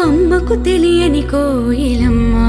అమ్మకు తెలియని కోయిలమ్మా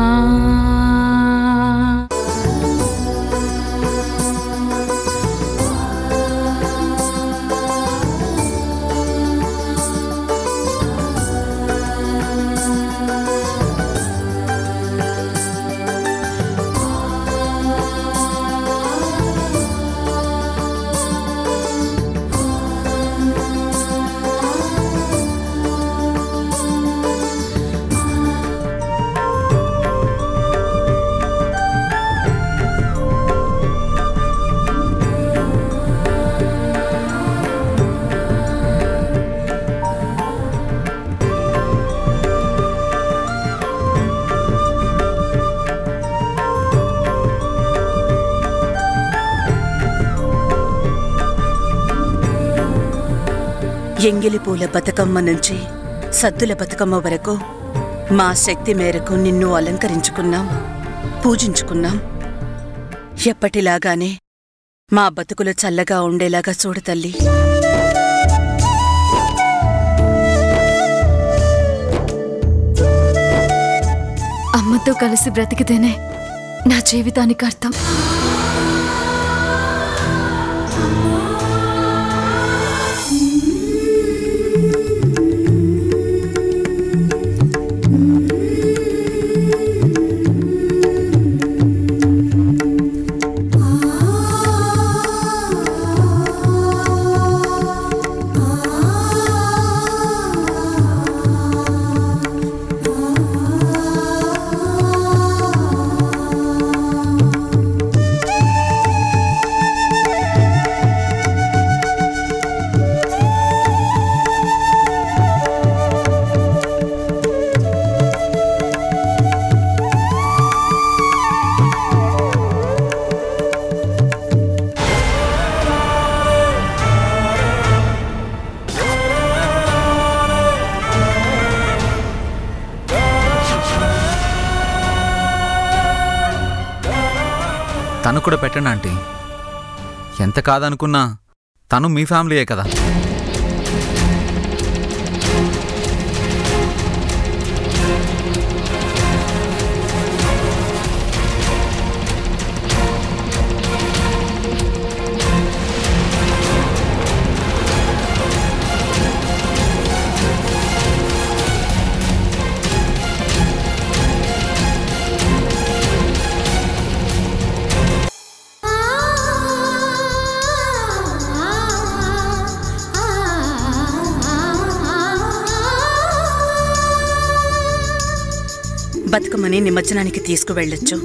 ఎంగిలి పూల బతుకమ్మ నుంచి సద్దుల బతుకమ్మ వరకు మా శక్తి మేరకు నిన్ను అలంకరించుకున్నాం పూజించుకున్నాం ఎప్పటిలాగానే మా బతుకులు చల్లగా ఉండేలాగా చూడు తల్లి అమ్మతో కలిసి బ్రతికితేనే నా జీవితానికి అర్థం తను కూడా పెట్టండి ఆంటీ ఎంత కాదనుకున్నా తను మీ ఫ్యామిలీయే కదా బతుకమ్మని నిమజ్జనానికి తీసుకువెళ్ళొచ్చు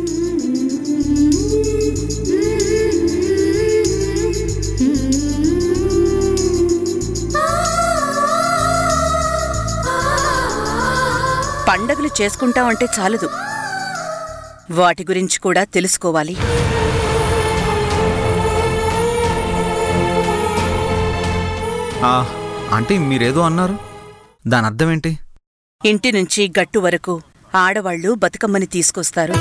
పండగలు చేసుకుంటామంటే చాలదు వాటి గురించి కూడా తెలుసుకోవాలి ఆ, ఆంటీ మీరేదో అన్నారు దాని అర్థం ఏంటి ఇంటి నుంచి గట్టు వరకు ఆడవాళ్లు బతుకమ్మని తీసుకొస్తారు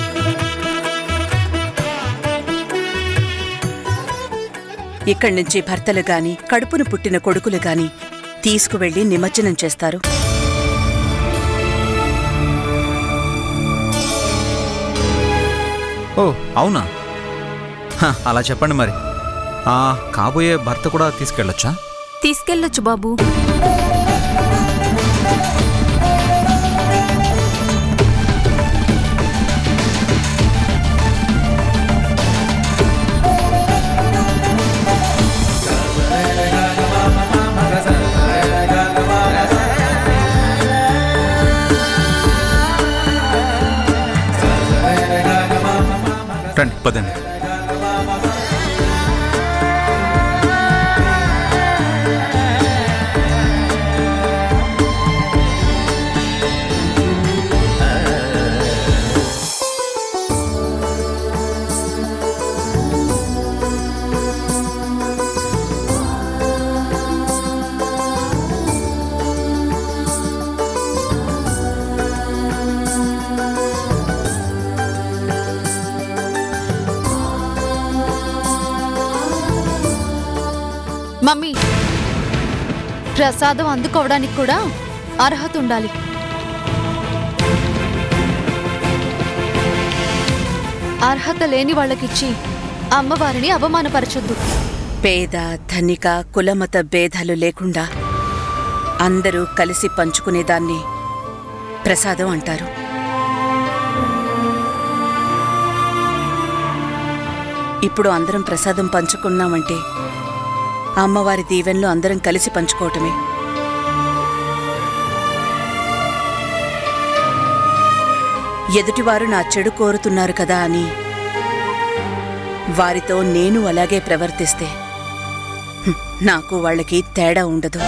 ఇక్కడి నుంచి భర్తలు గాని కడుపును పుట్టిన కొడుకులు గాని తీసుకువెళ్లి నిమజ్జనం చేస్తారు ఓ అవునా హ, అలా చెప్పండి మరి ఆ, కాబోయే భర్త కూడా తీసుకెళ్ళొచ్చా తీసుకెళ్ళొచ్చు బాబు రండి పదండి మమ్మీ ప్రసాదం అందుకోవడానికి కూడా అర్హత ఉండాలి అర్హత లేని వాళ్ళకిచ్చి అమ్మవారిని అవమానపరచొద్దు పేద ధనిక కులమత భేదాలు లేకుండా అందరూ కలిసి పంచుకునేదాన్ని ప్రసాదం అంటారు ఇప్పుడు అందరం ప్రసాదం పంచుకున్నామంటే అమ్మవారి దీవెనలు అందరం కలిసి పంచుకోవటమే ఎదుటివారు నా చెడు కోరుతున్నారు కదా అని వారితో నేను అలాగే ప్రవర్తిస్తే హ్మ్, నాకు వాళ్ళకి తేడా ఉండదు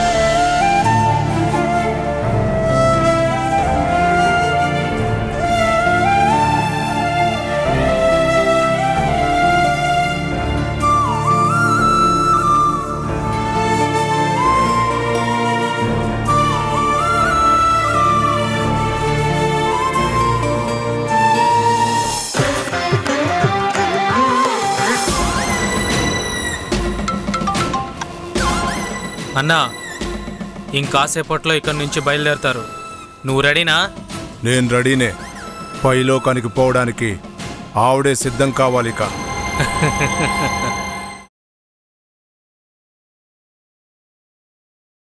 అన్నా ఇంకాసేపట్లో ఇక్కడి నుంచి బయలుదేరతారు నువ్వు రెడీనా నేను రెడీనే పైలోకానికి పోవడానికి ఆవిడే సిద్ధం కావాలిక